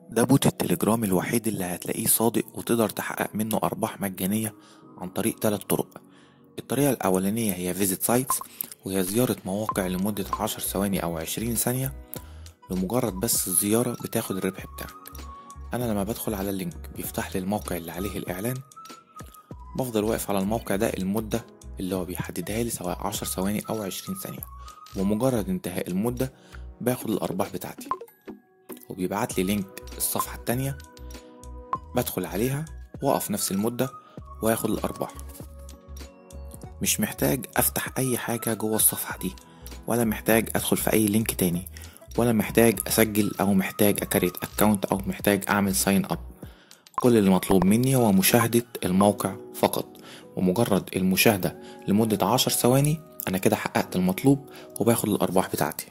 ده بوت التليجرام الوحيد اللي هتلاقيه صادق وتقدر تحقق منه أرباح مجانية عن طريق تلات طرق الطريقة الأولانية هي فيزيت سايتس وهي زيارة مواقع لمدة عشر ثواني أو عشرين ثانية لمجرد بس الزيارة بتاخد الربح بتاعك أنا لما بدخل على اللينك بيفتح لي الموقع اللي عليه الإعلان بفضل واقف على الموقع ده المدة اللي هو بيحددها لي سواء عشر ثواني أو عشرين ثانية ومجرد انتهاء المدة باخد الأرباح بتاعتي وبيبعت لي لينك الصفحة التانية بدخل عليها وأقف نفس المدة وآخد الأرباح مش محتاج أفتح أي حاجة جوه الصفحة دي ولا محتاج أدخل في أي لينك تاني ولا محتاج أسجل أو محتاج أكريت أكاونت أو محتاج أعمل ساين أب كل اللي مطلوب مني هو مشاهدة الموقع فقط ومجرد المشاهدة لمدة عشر ثواني أنا كده حققت المطلوب وباخد الأرباح بتاعتي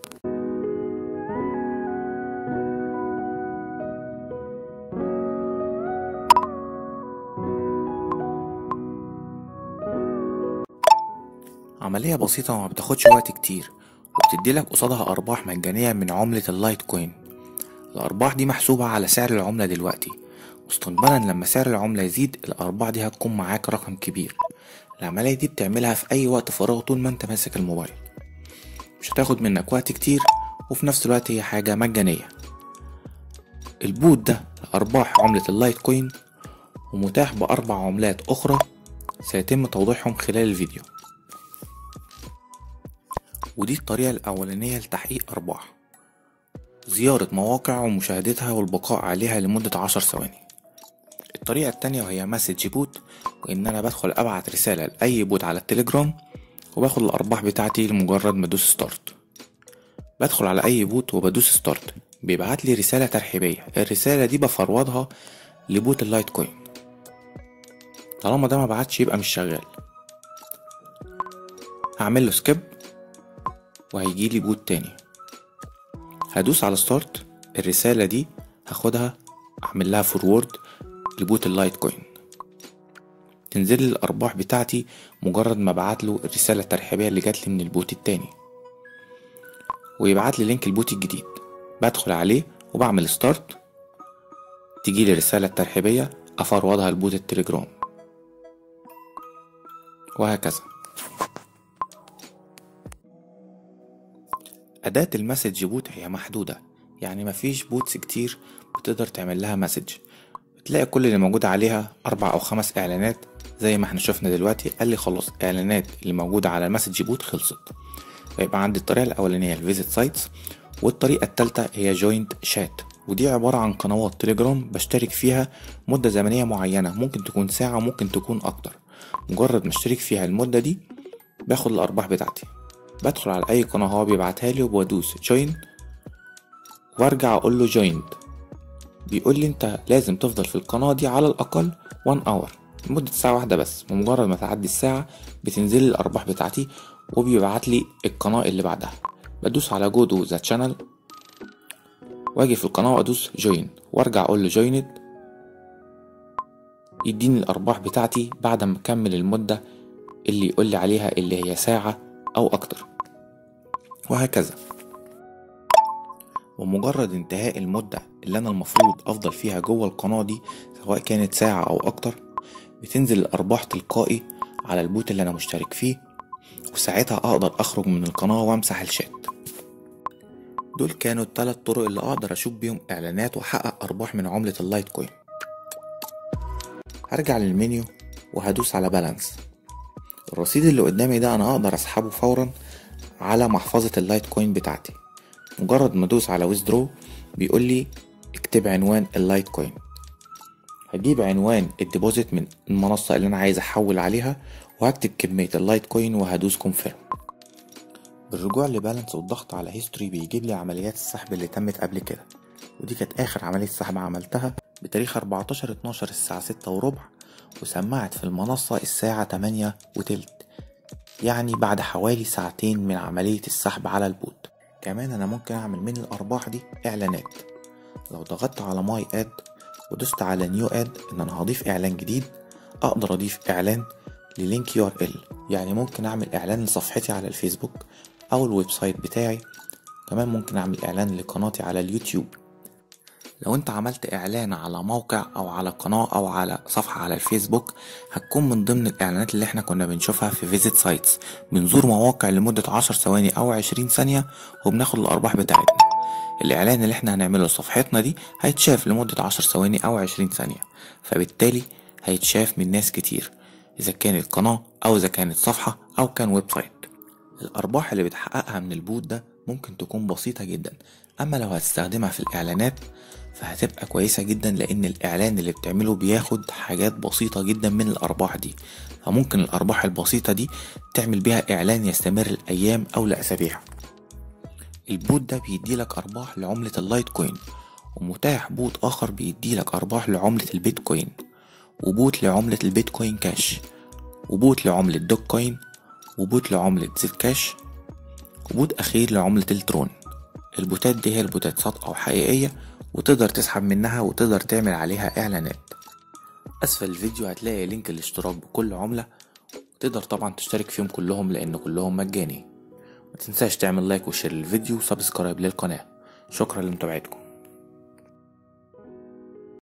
عملية بسيطة وما بتاخدش وقت كتير وبتديلك قصادها أرباح مجانية من عملة اللايت كوين الأرباح دي محسوبة على سعر العملة دلوقتي مستقبلا لما سعر العملة يزيد الأرباح دي هتكون معاك رقم كبير العملية دي بتعملها في أي وقت فراغ طول ما انت ماسك الموبايل مش هتاخد منك وقت كتير وفي نفس الوقت هي حاجة مجانية البوت ده لأرباح عملة اللايت كوين ومتاح بأربع عملات أخرى سيتم توضيحهم خلال الفيديو ودي الطريقة الأولانية لتحقيق أرباح زيارة مواقع ومشاهدتها والبقاء عليها لمدة عشر ثواني الطريقة التانية وهي مسج بوت وإن أنا بدخل أبعت رسالة لأي بوت على التليجرام وباخد الأرباح بتاعتي لمجرد ما أدوس ستارت بدخل على أي بوت وبدوس ستارت بيبعت لي رسالة ترحيبية الرسالة دي بفروضها لبوت اللايت كوين طالما ده ما بعتش يبقى مش شغال هعمل له سكيب وهيجيلي بوت تاني هدوس على ستارت الرسالة دي هاخدها اعمل لها فورورد لبوت اللايت كوين تنزل لي الارباح بتاعتي مجرد ما ابعت له الرسالة الترحيبية اللي جات لي من البوت التاني ويبعت لي لينك البوت الجديد بدخل عليه وبعمل ستارت تجي لي الرسالة الترحيبية افروضها لبوت التليجرام وهكذا أداة المسج بوت هي محدودة يعني مفيش بوتس كتير بتقدر تعمل لها مسج بتلاقي كل اللي موجود عليها أربع أو خمس إعلانات زي ما احنا شفنا دلوقتي قال لي خلاص إعلانات اللي موجودة على المسج بوت خلصت فيبقى عندي الطريقة الأولانية الفيزيت سايتس والطريقة التالتة هي جوينت شات ودي عبارة عن قنوات تليجرام بشترك فيها مدة زمنية معينة ممكن تكون ساعة ممكن تكون أكتر مجرد ما اشترك فيها المدة دي باخد الأرباح بتاعتي بدخل على اي قناه هو بيبعتها لي وبدوس جوين وارجع اقول له جويند بيقول لي انت لازم تفضل في القناه دي على الاقل 1 اور لمده ساعه واحده بس بمجرد ما تعدي الساعه بتنزل لي الارباح بتاعتي وبيبعت لي القناه اللي بعدها بدوس على جو تو ذا شانل واجي في القناه وادوس جوين وارجع اقول له جويند يديني الارباح بتاعتي بعد ما اكمل المده اللي يقول لي عليها اللي هي ساعه أو أكتر وهكذا ومجرد انتهاء المدة اللي أنا المفروض أفضل فيها جوه القناة دي سواء كانت ساعة أو أكتر بتنزل الأرباح تلقائي على البوت اللي أنا مشترك فيه وساعتها أقدر أخرج من القناة وأمسح الشات دول كانوا التلات طرق اللي أقدر أشوف بيهم إعلانات وأحقق أرباح من عملة اللايت كوين هرجع للمنيو وهدوس على بالانس الرصيد اللي قدامي ده انا اقدر اسحبه فورا على محفظة اللايت كوين بتاعتي مجرد ما ادوس على ويزدرو بيقول لي اكتب عنوان اللايت كوين هجيب عنوان الديبوزيت من المنصة اللي انا عايز احول عليها وهكتب كمية اللايت كوين وهدوس كونفيرم بالرجوع لبالانس والضغط على هيستوري بيجيب لي عمليات السحب اللي تمت قبل كده ودي كانت اخر عملية سحب عملتها بتاريخ 14 12 الساعة 6 وربع وسمعت في المنصة الساعة تمانية وتلت يعني بعد حوالي ساعتين من عملية السحب على البوت كمان أنا ممكن أعمل من الأرباح دي إعلانات لو ضغطت على ماي آد ودوست على نيو آد إن أنا هضيف إعلان جديد أقدر أضيف إعلان للينك يو ار ال يعني ممكن أعمل إعلان لصفحتي على الفيسبوك أو الويب سايت بتاعي كمان ممكن أعمل إعلان لقناتي على اليوتيوب لو انت عملت اعلان على موقع او على قناة او على صفحة على الفيسبوك هتكون من ضمن الاعلانات اللي احنا كنا بنشوفها في فيزيت سايتس بنزور مواقع لمدة عشر ثواني او عشرين ثانية وبناخد الارباح بتاعتنا الاعلان اللي احنا هنعمله لصفحتنا دي هيتشاف لمدة عشر ثواني او عشرين ثانية فبالتالي هيتشاف من ناس كتير اذا كانت قناة او اذا كانت صفحة او كان ويب سايت الارباح اللي بتحققها من البوت ده ممكن تكون بسيطة جدا اما لو هتستخدمها في الاعلانات فهتبقى كويسة جدا لان الاعلان اللي بتعمله بياخد حاجات بسيطة جدا من الارباح دي فممكن الارباح البسيطة دي تعمل بيها اعلان يستمر لايام او لاسابيع البوت ده بيديلك ارباح لعملة اللايت كوين ومتاح بوت اخر بيديلك ارباح لعملة البيتكوين وبوت لعملة البيتكوين كاش وبوت لعملة دوك كوين وبوت لعملة زيت كاش وبوت أخير لعملة الترون البوتات دي هي البوتات صادقة وحقيقية وتقدر تسحب منها وتقدر تعمل عليها إعلانات أسفل الفيديو هتلاقي لينك الاشتراك بكل عملة تقدر طبعا تشترك فيهم كلهم لأن كلهم مجاني متنساش تعمل لايك وشير للفيديو وسبسكرايب للقناة شكرا لمتابعتكم